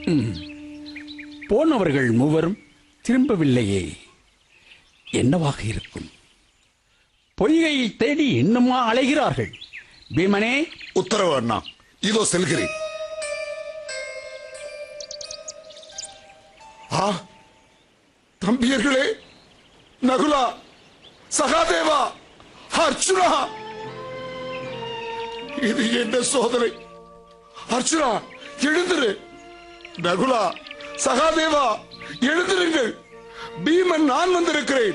போனவர்கள் மூவரும் திரும்பவில்லையே என்னவாக இருக்கும் பொய்கையை தேடி இன்னுமா அலைகிறார்கள் பீமனே உத்தரவு அண்ணா இதோ செல்கிறேன் ஆ தம்பியர்களே நகுலா சகாதேவா அர்ச்சுனா இது என்ன சோதனை அர்ச்சுனா எழுந்திரு நகுலா சகாதேவா எழுந்திருங்கள் பீமன் நான் வந்திருக்கிறேன்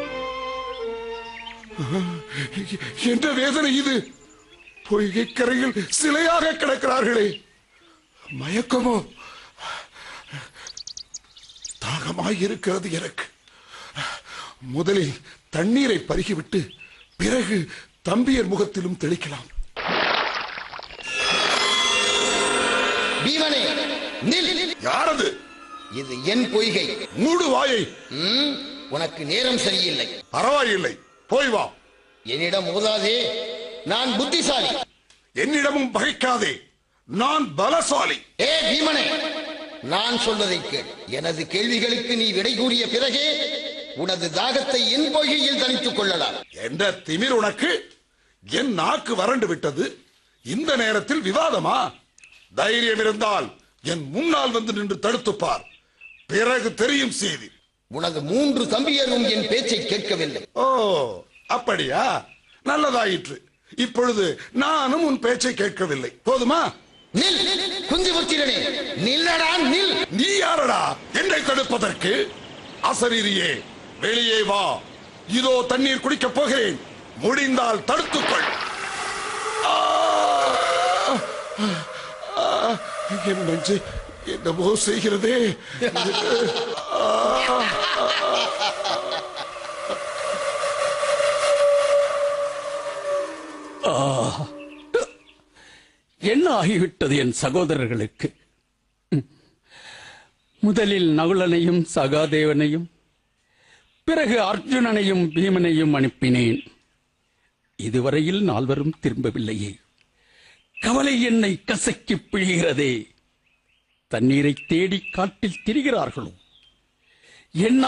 என்ன வேதனை இது பொய்கை கரையில் சிலையாக கிடக்கிறார்களே மயக்கமோ தாகமாய் இருக்கிறது எனக்கு முதலில் தண்ணீரை பருகிவிட்டு பிறகு தம்பியர் முகத்திலும் தெளிக்கலாம் பீமனே நில் யாரது இது என் பொய்கை மூடு வாயை ம், உனக்கு நேரம் சரியில்லை பரவாயில்லை போய் வா என்னிடம் மோதாதே நான் புத்திசாலி என்னிடமும் பகைக்காதே நான் பலசாலி ஏ பீமனே நான் சொல்வதை கேள் எனது கேள்விகளுக்கு நீ விடை கூறிய பிறகே உனது தாகத்தை என் பொய்கையில் தனித்துக் கொள்ளலாம் என்ற திமிர் உனக்கு என் நாக்கு வறண்டு விட்டது இந்த நேரத்தில் விவாதமா தைரியம் இருந்தால் என் முன்னால் வந்து நின்று தடுத்துப் பார் பிறகு தெரியும் செய்தி உனது மூன்று தம்பியரும் என் பேச்சை கேட்கவில்லை ஓ அப்படியா நல்லதாயிற்று இப்பொழுது நானும் உன் பேச்சை கேட்கவில்லை போதுமா நில் குந்திபுத்திரனே நில்லடா நில் நீ யாரடா என்னை தடுப்பதற்கு அசரீரியே வெளியே வா இதோ தண்ணீர் குடிக்கப் போகிறேன் முடிந்தால் தடுத்துக்கொள் ஆ! ஆ! என் நெஞ்சு என்னமோ செய்கிறதே என்ன ஆகிவிட்டது என் சகோதரர்களுக்கு ம். முதலில் நகுலனையும் சகாதேவனையும் பிறகு அர்ஜுனனையும் பீமனையும் அனுப்பினேன் இதுவரையில் நால்வரும் திரும்பவில்லையே கவலை என்னை கசக்கி பிழிகிறதே தண்ணீரை தேடி காட்டில் திரிகிறார்களோ என்ன